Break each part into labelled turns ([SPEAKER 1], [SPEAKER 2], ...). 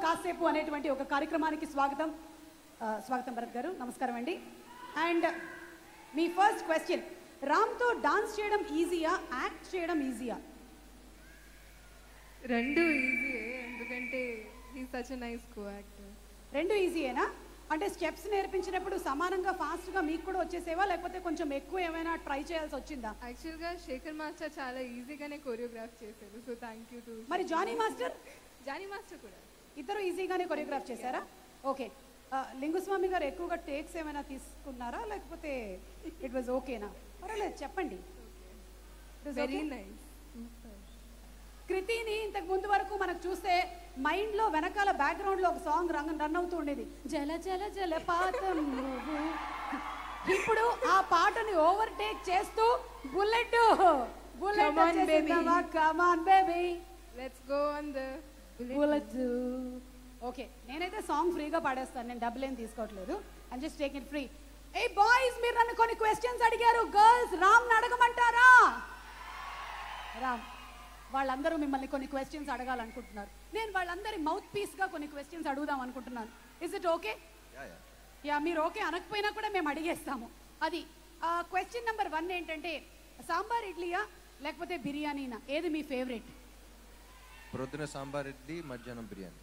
[SPEAKER 1] కాసేపు అనేటువంటి ఒక కార్యక్రమానికి స్వాగతం ఆ, స్వాగతం భరత్ గారు నమస్కారం అండి అండ్ మీ ఫస్ట్ క్వశ్చన్ రామ్తో డాన్స్ చేయడం ఈజీయా యాక్ట్ చేయడం ఈజీయా
[SPEAKER 2] రెండు ఈజీయే ఎందుకంటే he such a nice co actor
[SPEAKER 1] రెండు ఈజీయేనా అంటే స్టెప్స్ నేర్పించినప్పుడు సమానంగా ఫాస్ట్గా మీకు కూడా వచ్చేసేవా లేకపోతే కొంచెం ఎక్కువ ఏమైనా ట్రై చేయాల్సి వచ్చిందా
[SPEAKER 2] యాక్చువల్గా శేఖర్ మాస్టర్ చాలా ఈజీగానే కొరియోగ్రాఫ్ చేశారు సో థ్యాంక్ యూ టు
[SPEAKER 1] మరి జానీ మాస్టర్
[SPEAKER 2] జానీ మాస్టర్ కూడా
[SPEAKER 1] ఇద్దరు ఈజీగానే కొరియోగ్రాఫ్ చేశారా ఓకే ఆ, లింగుస్వామి గారు ఎక్కువగా టేక్స్ ఏమైనా తీసుకున్నారా లేకపోతే ఇట్ వాజ్ ఓకేనా పర్వాలేదు చెప్పండి It was
[SPEAKER 2] very
[SPEAKER 1] okay?
[SPEAKER 2] Nice
[SPEAKER 1] కృతిని ఇంతకు ముందు వరకు మనకు చూస్తే మైండ్ లో వెనకాల బ్యాక్గ్రౌండ్ లో ఒక సాంగ్ రంగం రన్ అవుతూ ఉండేది జల జల జలపాతం నువ్వు ఇప్పుడు ఆ పాటని ఓవర్టేక్ చేస్తూ bullet
[SPEAKER 2] Come on, baby.
[SPEAKER 1] Bullet come on baby
[SPEAKER 2] let's go on the
[SPEAKER 1] bullet okay నేనైతే సాంగ్ ఫ్రీగా పాడేస్తాను నేను డబ్బులు ఏం తీసుకోవట్లేదు I'm just take it free ఏ బాయ్స్ మీరు నన్ను కొన్ని క్వశ్చన్స్ అడిగారు గర్ల్స్ రామ్ అడగమంటారా రామ్ వాళ్ళందరూ మిమ్మల్ని కొన్ని క్వశ్చన్స్ అడగాలనుకుంటున్నారు నేను వాళ్ళందరి మౌత్ పీస్ గా కొన్ని క్వశ్చన్స్ అడుగుదాం అనుకుంటున్నాను is it okay
[SPEAKER 3] yeah yeah
[SPEAKER 1] yeah మీరు ఓకే అనకపోయినా కూడా మేము అడిగేస్తాము అది క్వశ్చన్ నెంబర్ వన్ ఏంటంటే సాంబార్ ఇడ్లీయా లేకపోతే బిర్యానీనా ఏది మీ ఫేవరెట్
[SPEAKER 3] ప్రొద్దున సాంబార్ ఇడ్లీ మధ్యాహ్నం బిర్యానీ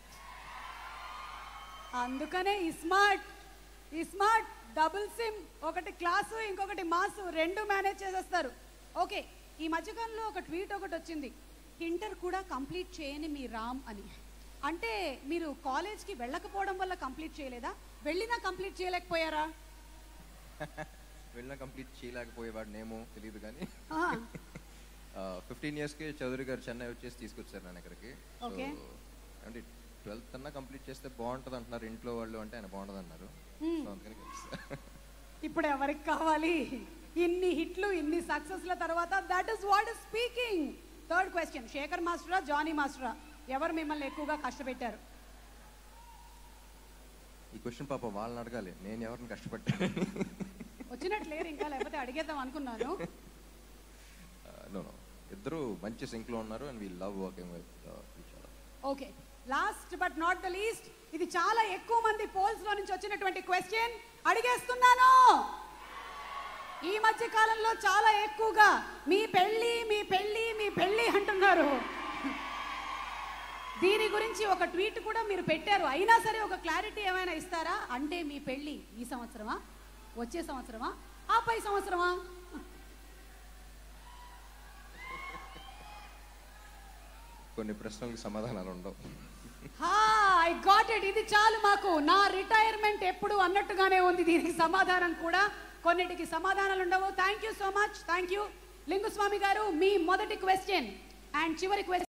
[SPEAKER 1] అందుకనే ఇస్మార్ట్ ఇస్మార్ట్ డబుల్ సిమ్ ఒకటి క్లాసు ఇంకొకటి మాసు రెండు మేనేజ్ చేసేస్తారు ఓకే ఈ మధ్యకాలంలో ఒక ట్వీట్ ఒకటి వచ్చింది ఇంటర్ కూడా కంప్లీట్ చేయని మీ రామ్ అని అంటే మీరు కాలేజ్కి వెళ్ళకపోవడం వల్ల కంప్లీట్ చేయలేదా వెళ్ళినా కంప్లీట్ చేయలేకపోయారా
[SPEAKER 3] వెళ్ళినా కంప్లీట్ చేయలేకపోయేవాడినేమో తెలియదు కానీ
[SPEAKER 1] ఆ,
[SPEAKER 3] ఫిఫ్టీన్ ఇయర్స్కి చౌదరి గారు చెన్నై వచ్చేసి తీసుకొచ్చారు నన్ను ఇక్కడికి సో
[SPEAKER 1] Okay.
[SPEAKER 3] అంటే ట్వెల్త్ అన్నా కంప్లీట్ చేస్తే బాగుంటుంది అంటున్నారు ఇంట్లో వాళ్ళు అంటే ఆయన బాగుంటుంది అన్నారు సో అందుకని కలిసా.
[SPEAKER 1] ఇప్పుడు ఎవరికి కావాలి ఇన్ని హిట్లు ఇన్ని సక్సెస్ల తర్వాత that is what is speaking third question Shekhar మాస్టరా జానీ మాస్టరా ఎవరు మిమ్మల్ని ఎక్కువగా కష్టపెట్టారు
[SPEAKER 3] ఈ క్వశ్చన్ పాప వాళ్ళని అడగాలి నేను ఎవరిని కష్టపడ్డాను
[SPEAKER 1] వచ్చినట్టు లేరు ఇంకా లేకపోతే అడిగేద్దాం అనుకున్నాను
[SPEAKER 3] నో నో ఇద్దరు మంచి సింక్లో ఉన్నారు and we love working with each other
[SPEAKER 1] okay last but not the least ఇది చాలా ఎక్కువ మంది పోల్స్ లో నుంచి వచ్చినటువంటి క్వశ్చన్ అడిగేస్తున్నాను ఈ మధ్య కాలంలో చాలా ఎక్కువగా మీ పెళ్ళి మీ పెళ్ళి మీ పెళ్ళి అంటున్నారు దీని గురించి ఒక ట్వీట్ కూడా మీరు పెట్టారు అయినా సరే ఒక క్లారిటీ ఏమైనా ఇస్తారా అంటే మీ పెళ్ళి ఈ సంవత్సరమా వచ్చే సంవత్సరమా ఆ పై సంవత్సరమా
[SPEAKER 3] కొన్ని ప్రశ్నలకు సమాధానాలు ఉండవు
[SPEAKER 1] ఐ గాట్ ఇట్ ఇది చాలు మాకు నా రిటైర్మెంట్ ఎప్పుడు అన్నట్టుగానే ఉంది దీనికి సమాధానం కూడా కొన్నిటికి సమాధానాలు ఉండవు thank you so much thank you Lingusamy garu మీ మొదటి క్వశ్చన్ అండ్ చివరి క్వశ్చన్